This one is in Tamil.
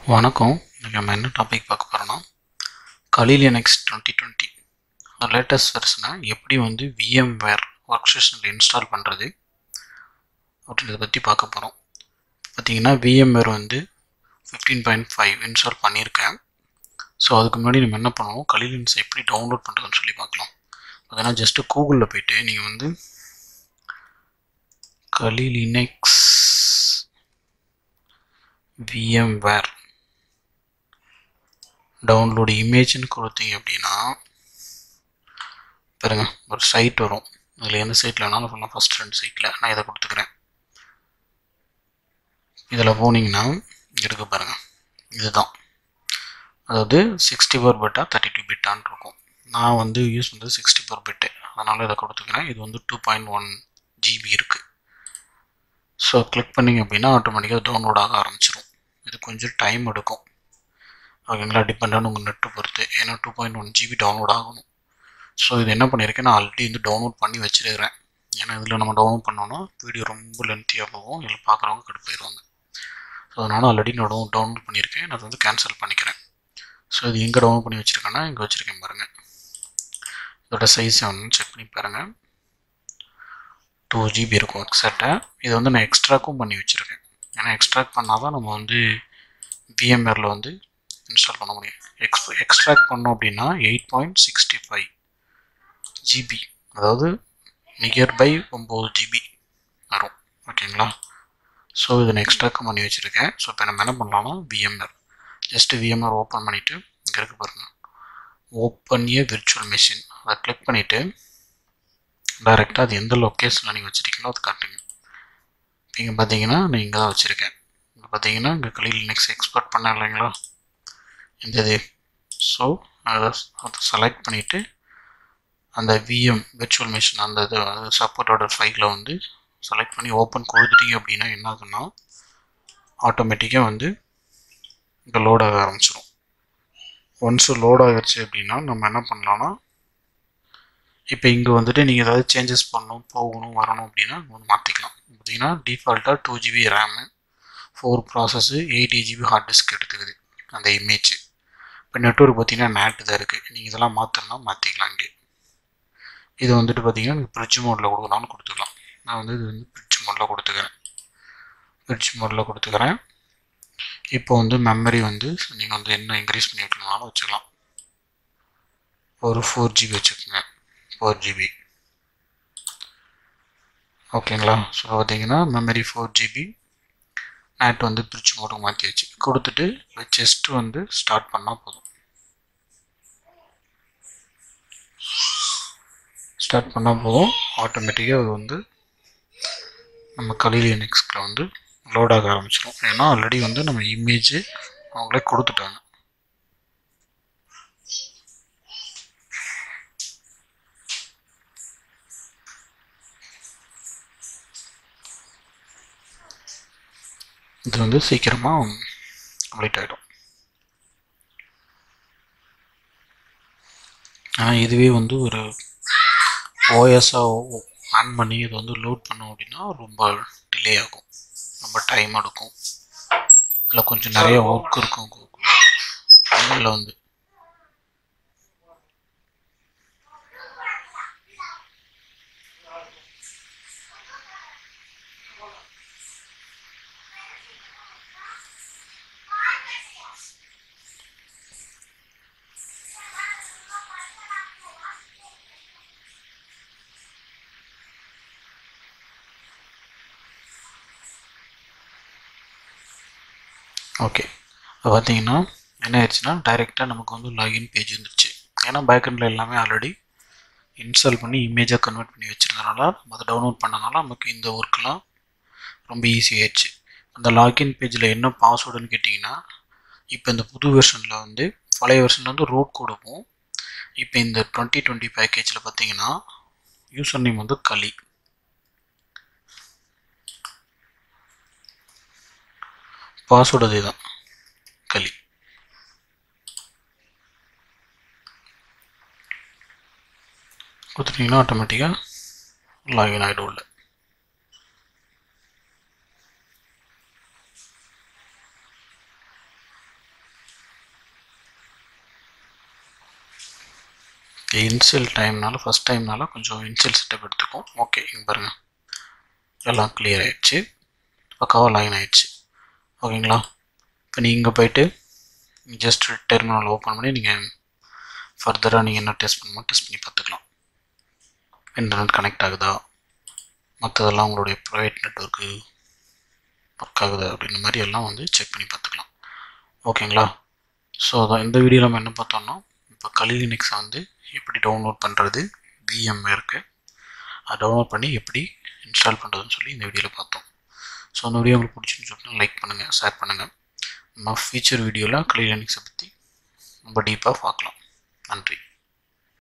வணக்கம் இன்றைக்கி நம்ம என்ன டாபிக் பார்க்க போகிறோன்னா Kali Linux twenty twenty latest வெர்ஷனை எப்படி வந்து விஎம்வேர் ஒர்க் ஸ்டேஷனில் இன்ஸ்டால் பண்ணுறது அப்படின்றத பற்றி பார்க்க போகிறோம் பார்த்தீங்கன்னா விஎம்வேர் வந்து ஃபிஃப்டீன் பாயிண்ட் ஃபைவ் இன்ஸ்டால் பண்ணியிருக்கேன் ஸோ அதுக்கு முன்னாடி நம்ம என்ன பண்ணுவோம் கலீலின்ஸ் எப்படி டவுன்லோட் பண்ணுறதுன்னு சொல்லி பார்க்கலாம் அதனால் ஜஸ்ட்டு கூகுளில் போயிட்டு நீங்கள் வந்து கலீலினெக்ஸ் விஎம்வேர் டவுன்லோடு இமேஜ்னு கொடுத்தீங்க அப்படின்னா பாருங்க ஒரு சைட் வரும் அதில் எந்த சைட்டில் வேணாலும் சொல்லலாம் ஃபஸ்ட் ரெண்டு சைட்டில் நான் இதை கொடுத்துக்கிறேன் இதில் போனீங்கன்னா இருக்கு பாருங்கள் இதுதான் அதாவது சிக்ஸ்டி ஃபோர் பிட்டா தேர்ட்டி டூ பிட்டான்னு இருக்கும் நான் வந்து யூஸ் பண்ணுறது சிக்ஸ்டி ஃபோர் பிட்டு அதனால் இதை கொடுத்துக்கிறேன் இது வந்து டூ பாயிண்ட் ஒன் ஜிபி இருக்குது ஸோ கிளிக் பண்ணிங்க அப்படின்னா ஆட்டோமேட்டிக்காக டவுன்லோட் ஆக ஆரம்பிச்சிடும் இது கொஞ்சம் டைம் எடுக்கும் ஓகேங்களா டிபெண்டான உங்கள் நெட்டு பொறுத்து ஏன்னா two point one GB download ஆகணும் ஸோ இது என்ன பண்ணியிருக்கேன் நான் ஆல்ரெடி வந்து டவுன்லோட் பண்ணி வச்சிருக்கிறேன் ஏன்னா இதில் நம்ம டவுன்லோட் பண்ணோன்னா வீடியோ ரொம்ப லென்த்தியாக போகும் இதில் பார்க்குறவங்க கடுப்பாயிருவாங்க ஸோ அதனால் ஆல்ரெடி நான் டவுன் டவுன்லோட் பண்ணியிருக்கேன் நான் அதை வந்து கேன்சல் பண்ணிக்கிறேன் ஸோ இது எங்கே டவுன்லோட் பண்ணி வச்சுருக்கேன்னா இங்கே வச்சுருக்கேன் பாருங்கள் இதோட சைஸ் வந்து செக் பண்ணி பாருங்கள் டூ ஜிபி இருக்கும் எக்ஸாக்டை இதை வந்து நான் எக்ஸ்ட்ராக்கும் பண்ணி வச்சுருக்கேன் ஏன்னா எக்ஸ்ட்ராக்ட் பண்ணால் தான் நம்ம வந்து விஎம்ஆரில் வந்து இன்ஸ்டால் பண்ண முடியும் எக்ஸ் எக்ஸ்ட்ராக்ட் பண்ணோம் அப்படின்னா eight point sixty five GB அதாவது நியர் பை ஒம்பது ஜிபி வரும் ஓகேங்களா ஸோ இதை நான் எக்ஸ்ட்ராக்கும் பண்ணி வச்சுருக்கேன் ஸோ இப்போ நம்ம என்ன பண்ணலாம்னா விஎம்ஆர் ஜஸ்ட்டு விஎம்ஆர் ஓப்பன் பண்ணிவிட்டு இங்கே இருக்கு பாருங்கள் ஓப்பன் ஏ விர்ச்சுவல் மிஷின் அதை கிளிக் பண்ணிவிட்டு டைரெக்டாக அது எந்த லொக்கேஷனில் நீங்கள் வச்சுருக்கீங்களோ அது காட்டுங்க இங்கே பார்த்தீங்கன்னா நான் இங்கே தான் வச்சுருக்கேன் இங்கே பார்த்தீங்கன்னா இங்கே கலீல் நெக்ஸ்ட் எக்ஸ்போர்ட் பண்ண இல்லைங்களா இந்த இது ஸோ அதை அதை செலக்ட் பண்ணிவிட்டு அந்த விஎம் விர்ச்சுவல் மிஷின் அந்த இது சப்போர்ட்டோட ஃபைலில் வந்து செலக்ட் பண்ணி ஓப்பன் கொடுத்துட்டீங்க அப்படின்னா என்ன ஆகுதுன்னா ஆட்டோமேட்டிக்காக வந்து இங்கே லோட் ஆக ஆரம்பிச்சிடும் ஒன்ஸ் லோட் ஆகிடுச்சு அப்படின்னா நம்ம என்ன பண்ணலாம்னா இப்போ இங்கே வந்துட்டு நீங்கள் ஏதாவது சேஞ்சஸ் பண்ணணும் போகணும் வரணும் அப்படின்னா வந்து மாற்றிக்கலாம் பார்த்தீங்கன்னா டிஃபால்ட்டாக two GB RAM four process eight GB hard disk எடுத்துக்குது அந்த இமேஜ் இப்போ நெட்ஒர்க் பார்த்தீங்கன்னா நேட்டு தான் இருக்குது நீங்கள் இதெல்லாம் மாற்றணும்னா மாற்றிக்கலாம் இங்கே இது வந்துட்டு பார்த்தீங்கன்னா நீங்கள் ஃப்ரிட்ஜ் மோடில் கொடுக்கலாம்னு கொடுத்துக்கலாம் நான் வந்து இது வந்து ஃப்ரிட்ஜ் மோடில் கொடுத்துக்கிறேன் ஃப்ரிட்ஜ் மோடில் கொடுத்துக்கிறேன் இப்போ வந்து மெமரி வந்து நீங்கள் வந்து என்ன இன்க்ரீஸ் பண்ணி வைக்கணும்னாலும் வச்சுக்கலாம் ஒரு ஃபோர் ஜிபி வச்சுக்கோங்க ஃபோர் ஜிபி ஓகேங்களா ஸோ பார்த்தீங்கன்னா மெமரி ஃபோர் ஜிபி நேட் வந்து பிரிச்சு மோடுக்கு மாற்றி வச்சு கொடுத்துட்டு ஜஸ்ட் வந்து ஸ்டார்ட் பண்ணால் போதும் ஸ்டார்ட் பண்ணால் போதும் ஆட்டோமேட்டிக்காக அது வந்து நம்ம கலீலிய நெக்ஸ்ட்டில் வந்து லோட் ஆக ஆரம்பிச்சிடும் ஏன்னா ஆல்ரெடி வந்து நம்ம இமேஜ் அவங்களே கொடுத்துட்டாங்க இது வந்து சீக்கிரமாக கம்ப்ளீட் ஆகிடும் ஆனால் இதுவே வந்து ஒரு ஓஎஸ்ஸாக ஆன் பண்ணி இதை வந்து லோட் பண்ணோம் அப்படின்னா ரொம்ப டிலே ஆகும் ரொம்ப டைம் எடுக்கும் இதில் கொஞ்சம் நிறைய ஒர்க் இருக்கும் இதில் வந்து ஓகே இப்போ பார்த்தீங்கன்னா என்ன ஆயிடுச்சுன்னா டைரெக்டாக நமக்கு வந்து லாகின் பேஜ் வந்துருச்சு ஏன்னா பேக்ரவுண்டில் எல்லாமே ஆல்ரெடி இன்ஸ்டால் பண்ணி இமேஜாக கன்வெர்ட் பண்ணி வச்சுருந்தனால நம்ம அதை டவுன்லோட் பண்ணனால நமக்கு இந்த ஒர்க்கெலாம் ரொம்ப ஈஸி ஆயிடுச்சு அந்த லாகின் பேஜில் என்ன பாஸ்வேர்டுன்னு கேட்டிங்கன்னா இப்போ இந்த புது வெர்ஷனில் வந்து பழைய வெர்ஷனில் வந்து ரூட் கொடுப்போம் இப்போ இந்த டுவெண்ட்டி டுவெண்ட்டி பேக்கேஜில் பார்த்தீங்கன்னா யூசர் நேம் வந்து களி பாஸ்வேர்டு அதே தான் களி கொடுத்துட்டிங்கன்னா ஆட்டோமேட்டிக்காக லாகின் ஆகிடும் உள்ள இன்சியல் டைம்னால ஃபஸ்ட் டைம்னால கொஞ்சம் இன்சியல் செட்டப் எடுத்துக்கும் ஓகே இங்கே பாருங்கள் எல்லாம் கிளியர் ஆயிடுச்சு பக்காவாக லைன் ஆயிடுச்சு ஓகேங்களா இப்போ நீங்கள் போயிட்டு ஜஸ்ட் டெர்மினல் ஓப்பன் பண்ணி நீங்கள் ஃபர்தராக நீங்கள் என்ன டெஸ்ட் பண்ணுமோ டெஸ்ட் பண்ணி பார்த்துக்கலாம் இன்டர்நெட் கனெக்ட் ஆகுதா மற்றதெல்லாம் உங்களுடைய ப்ரைவேட் நெட்ஒர்க்கு ஒர்க் ஆகுதா அப்படின்ற மாதிரி எல்லாம் வந்து செக் பண்ணி பார்த்துக்கலாம் ஓகேங்களா ஸோ அதான் இந்த வீடியோவில் நம்ம என்ன பார்த்தோம்னா இப்போ கலிலினிக்ஸை வந்து எப்படி டவுன்லோட் பண்ணுறது விஎம்ஏருக்கு அதை டவுன்லோட் பண்ணி எப்படி இன்ஸ்டால் பண்ணுறதுன்னு சொல்லி இந்த வீடியோவில் பார்த்தோம் ஸோ அந்த வீடியோ உங்களுக்கு பிடிச்சின்னு சொல்லிட்டு லைக் பண்ணுங்கள் ஷேர் பண்ணுங்கள் நம்ம ஃபியூச்சர் வீடியோவில் கலிலினிக்ஸை பற்றி ரொம்ப டீப்பாக பார்க்கலாம் நன்றி